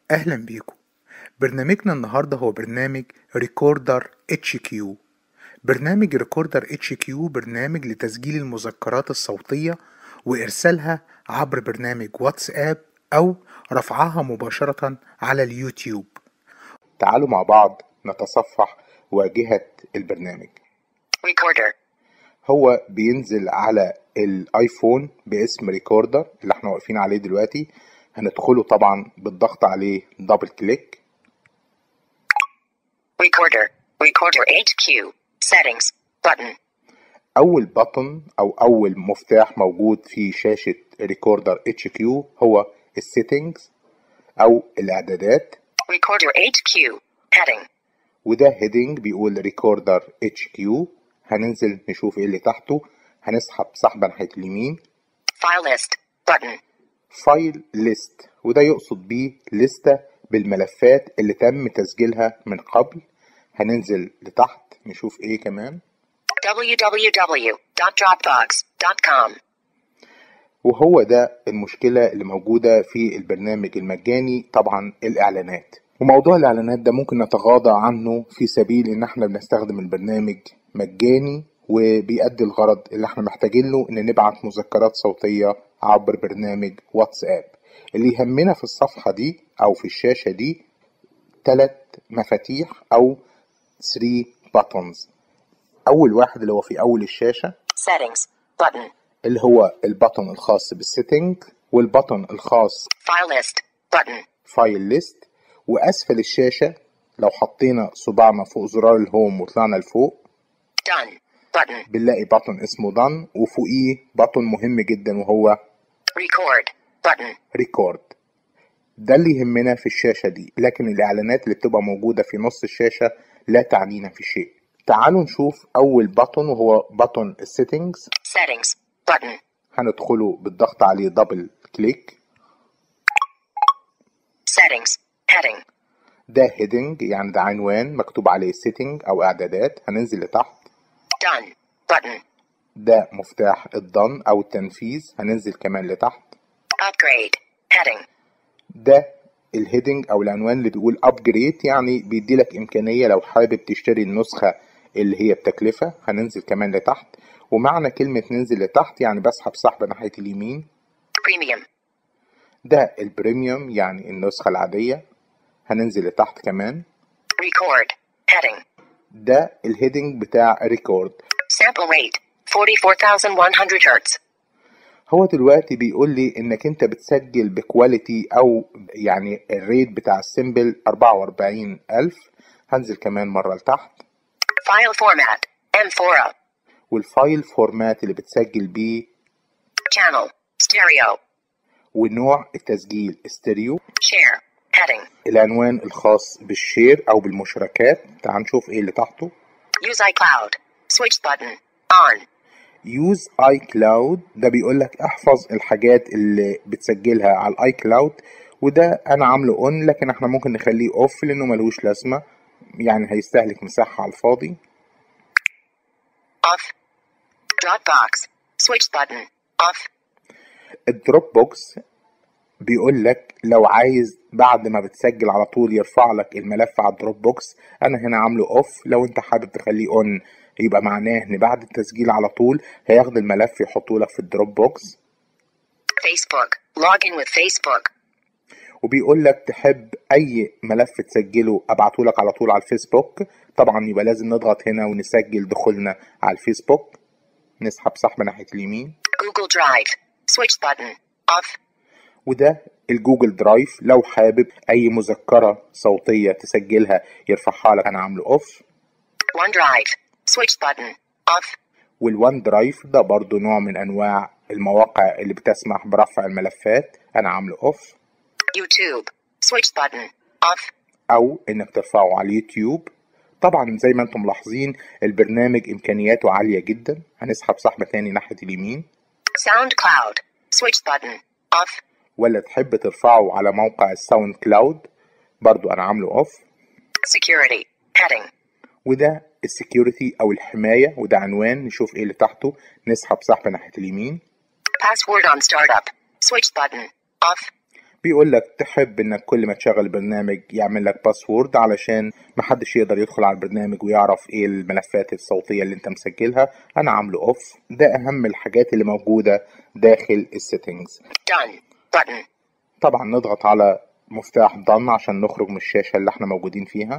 أهلا بيكم برنامجنا النهاردة هو برنامج ريكوردر اتش كيو برنامج ريكوردر اتش كيو برنامج لتسجيل المذكرات الصوتية وإرسالها عبر برنامج واتساب أو رفعها مباشرة على اليوتيوب تعالوا مع بعض نتصفح واجهة البرنامج Recorder. هو بينزل على الايفون باسم ريكوردر اللي احنا واقفين عليه دلوقتي هندخله طبعا بالضغط عليه دبل كليك Recorder. Recorder HQ. Settings. Button. اول بطن او اول مفتاح موجود في شاشة ريكوردر اتش كيو هو السيتنجز او الاعدادات Recorder HQ. Heading. وده هيدنج بيقول ريكوردر اتش كيو هننزل نشوف ايه اللي تحته هنسحب سحبة ناحية اليمين File list. Button. فايل ليست وده يقصد بيه لستة بالملفات اللي تم تسجيلها من قبل هننزل لتحت نشوف ايه كمان www.dropbox.com. وهو ده المشكلة اللي موجودة في البرنامج المجاني طبعا الإعلانات وموضوع الإعلانات ده ممكن نتغاضى عنه في سبيل إن احنا بنستخدم البرنامج مجاني وبيأدي الغرض اللي احنا محتاجين له إن نبعت مذكرات صوتية عبر برنامج واتساب اللي يهمنا في الصفحة دي أو في الشاشة دي تلات مفاتيح أو 3 buttons أول واحد اللي هو في أول الشاشة Settings. Button. اللي هو البطن الخاص بالسيتنج والبطن الخاص File list. Button. فايل ليست واسفل الشاشه لو حطينا صباعنا فوق زرار الهوم وطلعنا لفوق Done. Button. بنلاقي بطن اسمه دان وفوقيه بطن مهم جدا وهو Record. Button. ريكورد ده اللي يهمنا في الشاشة دي لكن الإعلانات اللي بتبقى موجودة في نص الشاشة لا تعنينا في شيء تعالوا نشوف أول بطن وهو بطن السيتنجز Settings. Button. هندخله بالضغط عليه دبل كليك Settings. Heading. ده هيدنج يعني ده عنوان مكتوب عليه سيتنج أو إعدادات هننزل لتحت Done. Button. ده مفتاح الضن أو التنفيذ هننزل كمان لتحت Upgrade. Heading. ده الهيدنج او العنوان اللي بيقول ابجريد يعني بيدي لك امكانيه لو حابب تشتري النسخه اللي هي بتكلفه هننزل كمان لتحت ومعنى كلمه ننزل لتحت يعني بسحب سحبه ناحيه اليمين Premium. ده البريميوم يعني النسخه العاديه هننزل لتحت كمان Record. Heading. ده الهيدنج بتاع ريكورد Sample rate. 44,100 Hertz. هو دلوقتي بيقول لي انك انت بتسجل بكواليتي او يعني الريت بتاع السيمبل 44000 هنزل كمان مره لتحت File format. M4A. والفايل فورمات اللي بتسجل بيه Channel. Stereo. ونوع التسجيل استيريو Share. Heading. العنوان الخاص بالشير او بالمشاركات تعال نشوف ايه اللي تحته Use iCloud. Switch button. On. يوز اي كلاود ده بيقول لك احفظ الحاجات اللي بتسجلها على الاي كلاود وده انا عامله اون لكن احنا ممكن نخليه اوف لانه ملوش لازمه يعني هيستهلك مساحه على الفاضي Off. Dropbox. Switch button. Off. الدروب بوكس بيقول لك لو عايز بعد ما بتسجل على طول يرفع لك الملف على الدروب بوكس انا هنا عامله اوف لو انت حابب تخليه اون يبقى معناه ان بعد التسجيل على طول هياخد الملف يحطه لك في الدروب بوكس Facebook. Log in with Facebook. وبيقول لك تحب اي ملف تسجله ابعته لك على طول على الفيسبوك طبعا يبقى لازم نضغط هنا ونسجل دخولنا على الفيسبوك نسحب سحبة ناحية اليمين Google Drive. Switch button. Off. وده الجوجل درايف لو حابب اي مذكرة صوتية تسجلها يرفعها لك انا عامله اوف OneDrive. Switch button. Off. والوان درايف ده برضو نوع من انواع المواقع اللي بتسمح برفع الملفات انا عامله اوف YouTube. Switch button. Off. او انك ترفعه على اليوتيوب طبعا زي ما انتم ملاحظين البرنامج امكانياته عالية جدا هنسحب سحبة تاني ناحية اليمين SoundCloud. Switch button. Off. ولا تحب ترفعه على موقع الساوند كلاود برضو انا عامله اوف Security. Heading. وده السكيورتي او الحماية وده عنوان نشوف ايه اللي تحته نسحب سحبة ناحية اليمين Password on startup. Switch button. Off. بيقول لك تحب انك كل ما تشغل البرنامج يعمل لك باسورد علشان محدش يقدر يدخل على البرنامج ويعرف ايه الملفات الصوتية اللي انت مسجلها انا عامله اوف ده اهم الحاجات اللي موجودة داخل السيتنجز Done. Button. طبعا نضغط على مفتاح ضن عشان نخرج من الشاشة اللي احنا موجودين فيها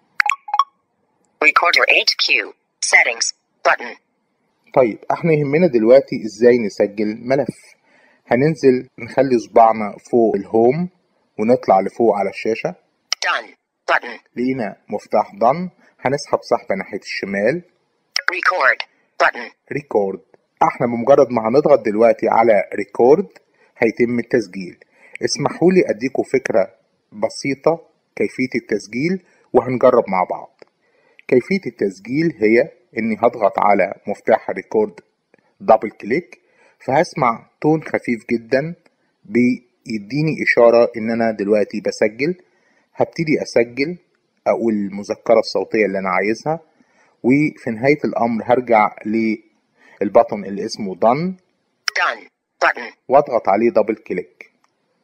Recorder HQ. Settings. Button. طيب احنا يهمنا دلوقتي ازاي نسجل ملف هننزل نخلي صباعنا فوق الهوم ونطلع لفوق على الشاشة Done. Button. لقينا مفتاح ضن هنسحب سحبة ناحية الشمال Record. Button. ريكورد احنا بمجرد ما هنضغط دلوقتي على ريكورد هيتم التسجيل اسمحوا لي اديكم فكرة بسيطة كيفية التسجيل وهنجرب مع بعض كيفية التسجيل هي اني هضغط على مفتاح الريكورد دبل كليك فهسمع تون خفيف جدا بيديني اشارة ان انا دلوقتي بسجل هبتدي اسجل اقول المذكرة الصوتية اللي انا عايزها وفي نهاية الامر هرجع للبطن اللي اسمه done Done. Button. واضغط عليه دبل كليك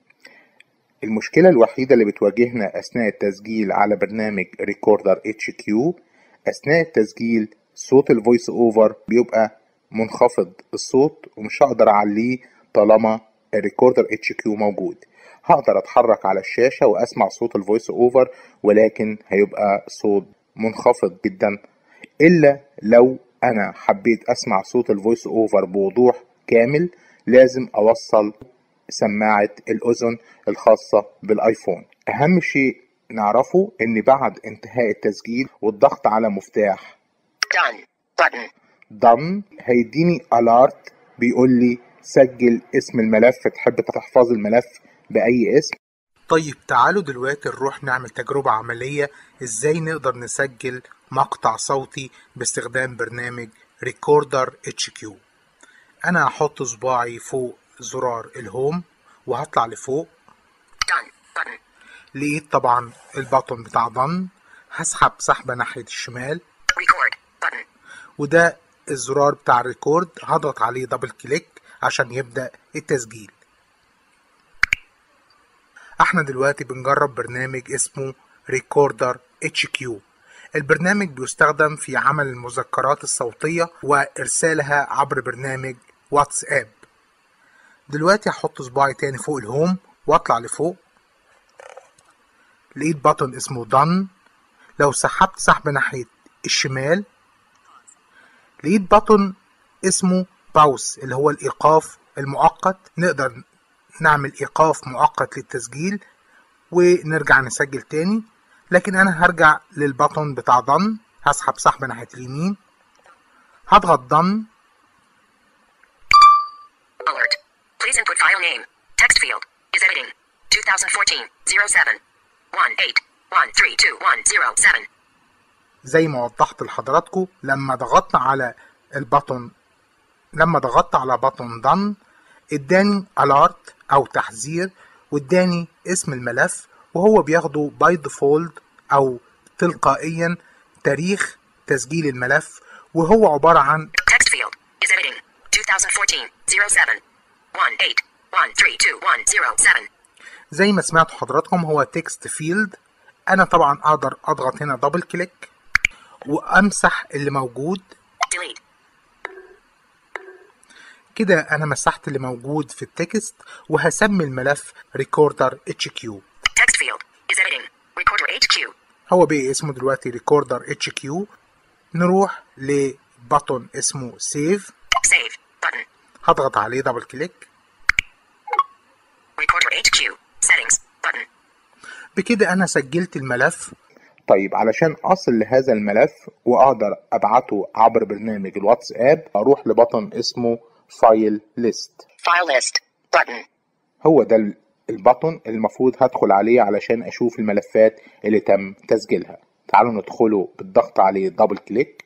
المشكلة الوحيدة اللي بتواجهنا أثناء التسجيل على برنامج ريكوردر اتش كيو أثناء التسجيل صوت الفويس اوفر بيبقى منخفض الصوت ومش هقدر أعليه طالما الريكوردر اتش كيو موجود هقدر أتحرك على الشاشة وأسمع صوت الفويس اوفر ولكن هيبقى صوت منخفض جدا إلا لو أنا حبيت أسمع صوت الفويس اوفر بوضوح كامل لازم أوصل سماعة الأذن الخاصة بالآيفون أهم شيء نعرفه إن بعد انتهاء التسجيل والضغط على مفتاح Done. Button. ضم هيديني ألارت بيقول لي سجل اسم الملف تحب تحفظ الملف بأي اسم طيب تعالوا دلوقتي نروح نعمل تجربة عملية ازاي نقدر نسجل مقطع صوتي باستخدام برنامج ريكوردر اتش كيو انا هحط صباعي فوق زرار الهوم وهطلع لفوق Done. Button. لقيت طبعا البطن بتاع ضن هسحب سحبة ناحية الشمال Record. Button. وده الزرار بتاع الريكورد هضغط عليه دبل كليك عشان يبدأ التسجيل احنا دلوقتي بنجرب برنامج اسمه ريكوردر اتش كيو البرنامج بيستخدم في عمل المذكرات الصوتية وإرسالها عبر برنامج واتساب دلوقتي هحط صباعي تاني فوق الهوم واطلع لفوق لقيت بطن اسمه done لو سحبت سحب ناحية الشمال لقيت بطن اسمه باوس اللي هو الإيقاف المؤقت نقدر نعمل إيقاف مؤقت للتسجيل ونرجع نسجل تاني لكن أنا هرجع للبطن بتاع ضن هسحب سحب ناحية اليمين هضغط ضن Alert. Please input file name. Text field. Is editing. 2014 07 18132107. زي ما وضحت لحضراتكم لما ضغطنا على البطن لما ضغطت على بطن ضن اداني الارت او تحذير واداني اسم الملف وهو بياخده باي ديفولت او تلقائيا تاريخ تسجيل الملف وهو عبارة عن Text field. Is editing. 2014 07 18132107. زي ما سمعتوا حضراتكم هو تكست فيلد انا طبعا اقدر اضغط هنا دبل كليك وامسح اللي موجود Delete. كده انا مسحت اللي موجود في التكست وهسمي الملف ريكوردر اتش كيو Text field. Is editing. Recorder HQ. هو بقى اسمه دلوقتي ريكوردر اتش كيو نروح لبطن اسمه سيف Save. Button. هضغط عليه دبل كليك Recorder HQ. Settings. Button. بكده انا سجلت الملف طيب علشان أصل لهذا الملف وأقدر أبعته عبر برنامج الواتساب أروح لبطن اسمه فايل ليست File list. Button. هو ده ال- البطن اللي المفروض هدخل عليه علشان أشوف الملفات اللي تم تسجيلها تعالوا ندخله بالضغط عليه دبل كليك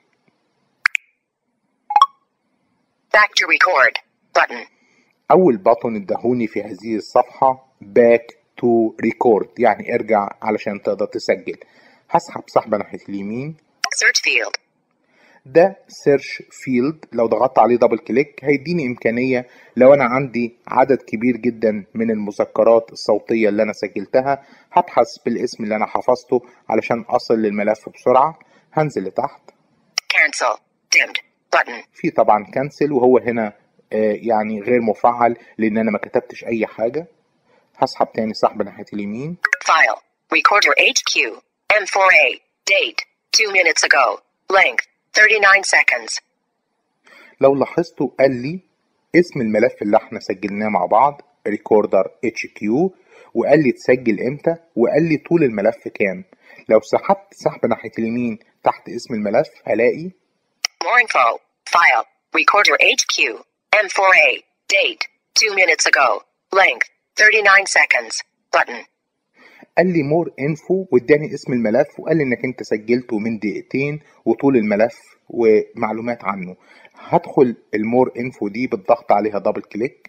Back to record. Button. أول بطن ادهوني في هذه الصفحة باك تو ريكورد يعني ارجع علشان تقدر تسجل هسحب سحبة ناحية اليمين Search field. ده سيرش فيلد لو ضغطت عليه دبل كليك هيديني امكانيه لو انا عندي عدد كبير جدا من المذكرات الصوتيه اللي انا سجلتها هبحث بالاسم اللي انا حفظته علشان اصل للملف بسرعه هنزل لتحت Cancel. Dimmed. Button. في طبعا كنسل وهو هنا آه، يعني غير مفعل لان انا ما كتبتش اي حاجه هسحب تاني سحب ناحيه اليمين File. Recorder HQ. M4A. Date. 2 minutes ago. Length. 39 seconds. لو لاحظتوا قال لي اسم الملف اللي احنا سجلناه مع بعض ريكوردر اتش كيو وقال لي تسجل امتى وقال لي طول الملف كام لو سحبت سحب ناحيه اليمين تحت اسم الملف هلاقي More info. File. Recorder HQ. M4A. Date. 2 minutes ago. Length. 39 seconds. Button. قال لي مور انفو واداني اسم الملف وقال لي انك انت سجلته من دقيقتين وطول الملف ومعلومات عنه هدخل المور انفو دي بالضغط عليها دبل كليك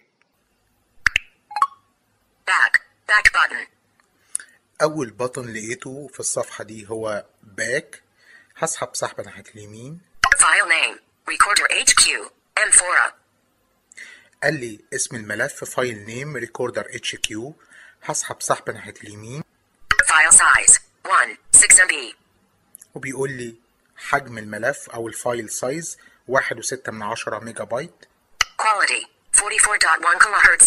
Back. Back button. أول بطن لقيته في الصفحة دي هو باك هسحب سحبة ناحية اليمين File name. Recorder HQ. M4A. قال لي اسم الملف فايل نيم ريكوردر اتش كيو هسحب سحبة ناحية اليمين File size. 1. 6 MB. وبيقول لي حجم الملف أو الفايل سايز واحد وستة من عشرة ميجا بايت Quality. 44.1 kilohertz.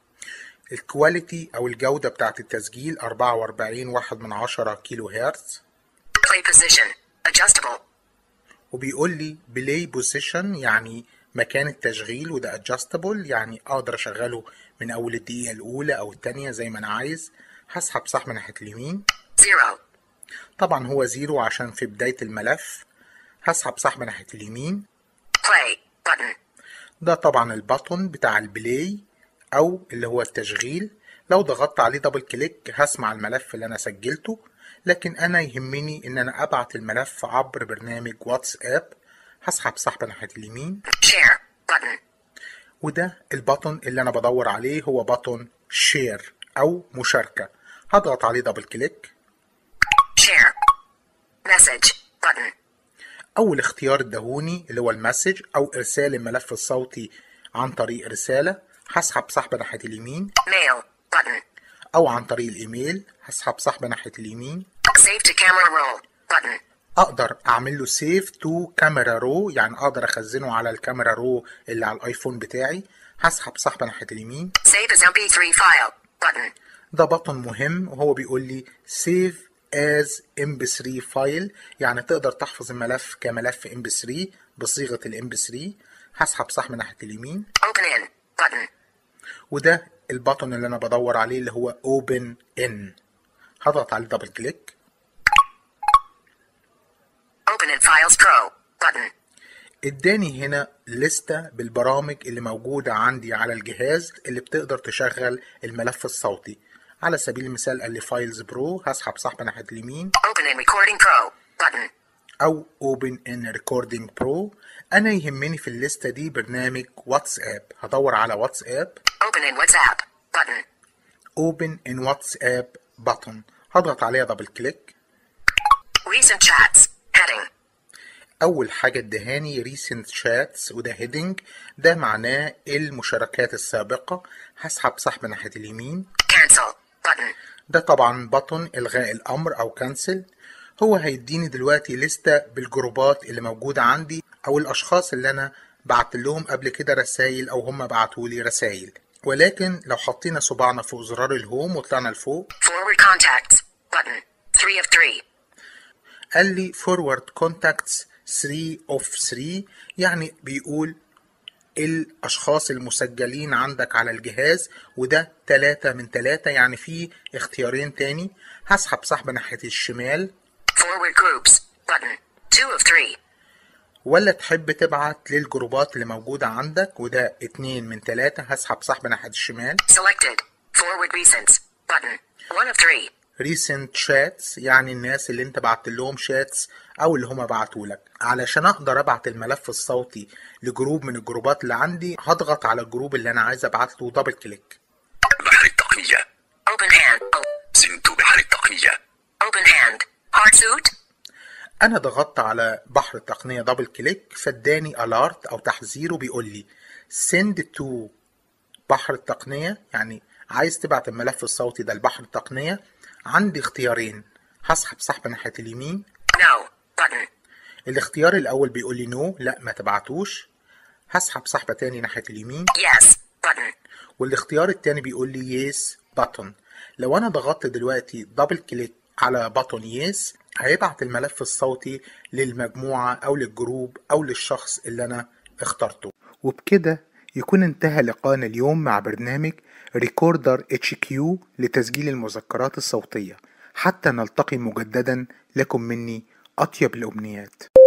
الكواليتي أو الجودة بتاعت التسجيل أربعة وأربعين واحد من عشرة كيلو هرتز Play position. Adjustable. وبيقول لي بلاي بوزيشن يعني مكان التشغيل وده adjustable يعني اقدر اشغله من اول الدقيقة الاولى او التانية زي ما انا عايز هسحب سحب ناحية اليمين 0. طبعا هو زيرو عشان في بداية الملف هسحب سحب ناحية اليمين Play. Button. ده طبعا البطن بتاع البلاي او اللي هو التشغيل لو ضغطت عليه دبل كليك هسمع الملف اللي انا سجلته لكن انا يهمني ان انا ابعت الملف عبر برنامج واتساب هسحب سحب ناحية اليمين Share. Button. وده البطن اللي انا بدور عليه هو بطن شير او مشاركة هضغط عليه دبل كليك Share. Message. Button. اول اختيار ادهوني اللي هو المسج او ارسال الملف الصوتي عن طريق رسالة هسحب سحب ناحية اليمين Mail. Button. او عن طريق الايميل هسحب سحب ناحية اليمين Save to camera roll. Button. اقدر اعمل له سيف تو كاميرا رو يعني اقدر اخزنه على الكاميرا رو اللي على الايفون بتاعي هسحب سحب ناحية اليمين Save as MP3 file. Button. ده بطن مهم وهو بيقول لي save as mp3 فايل يعني تقدر تحفظ الملف كملف mp3 بصيغة الام 3 هسحب سحب ناحية اليمين Open in. Button. وده البطن اللي انا بدور عليه اللي هو open in هضغط عليه دبل كليك Open in Files Pro. Button. اداني هنا لستة بالبرامج اللي موجودة عندي على الجهاز اللي بتقدر تشغل الملف الصوتي على سبيل المثال قال لي فايلز برو هسحب سحب ناحية اليمين Open in Recording Pro. Button. او Open in Recording Pro انا يهمني في الليستة دي برنامج واتساب هدور على واتساب Open in WhatsApp. Button. Open in WhatsApp button هضغط عليها دبل كليك Recent chats. Heading. اول حاجة ادهاني recent chats وده heading ده معناه المشاركات السابقة هسحب سحب ناحية اليمين Cancel. Button. ده طبعا بطن الغاء الامر او كنسل هو هيديني دلوقتي لستة بالجروبات اللي موجودة عندي او الاشخاص اللي انا بعت لهم قبل كده رسائل او هم بعتوا لي رسائل ولكن لو حطينا صباعنا فوق زرار الهوم وطلعنا لفوق Forward contacts. Button. 3 of 3. قال لي forward contacts 3 of 3 يعني بيقول الاشخاص المسجلين عندك على الجهاز وده 3 من 3 يعني في اختيارين تاني هسحب سحب ناحية الشمال Forward groups. Button. 2 of 3. ولا تحب تبعت للجروبات اللي موجودة عندك وده 2 من 3 هسحب سحب ناحية الشمال Selected. Forward recents. Button. 1 of 3. recent chats يعني الناس اللي انت بعت لهم شاتس او اللي هما بعتوا لك علشان اقدر ابعت الملف الصوتي لجروب من الجروبات اللي عندي هضغط على الجروب اللي انا عايز ابعت له دبل كليك بحر التقنية Open hand. Oh. سنت بحر التقنية Open hand. Hard suit. انا ضغطت على بحر التقنية دبل كليك فاداني الارت او تحذير وبيقول لي send to بحر التقنية يعني عايز تبعت الملف الصوتي ده لبحر التقنية عندي اختيارين هسحب سحبة ناحية اليمين No. Button. الاختيار الاول بيقول لي نو لا ما تبعتوش هسحب سحبة تاني ناحية اليمين Yes. Button. والاختيار التاني بيقول لي يس بutton لو انا ضغطت دلوقتي دبل كليك على بutton يس هيبعت الملف الصوتي للمجموعة او للجروب او للشخص اللي انا اخترته وبكده يكون انتهى لقاءنا اليوم مع برنامج ريكوردر اتش كيو لتسجيل المذكرات الصوتية حتى نلتقي مجددا لكم مني أطيب الأمنيات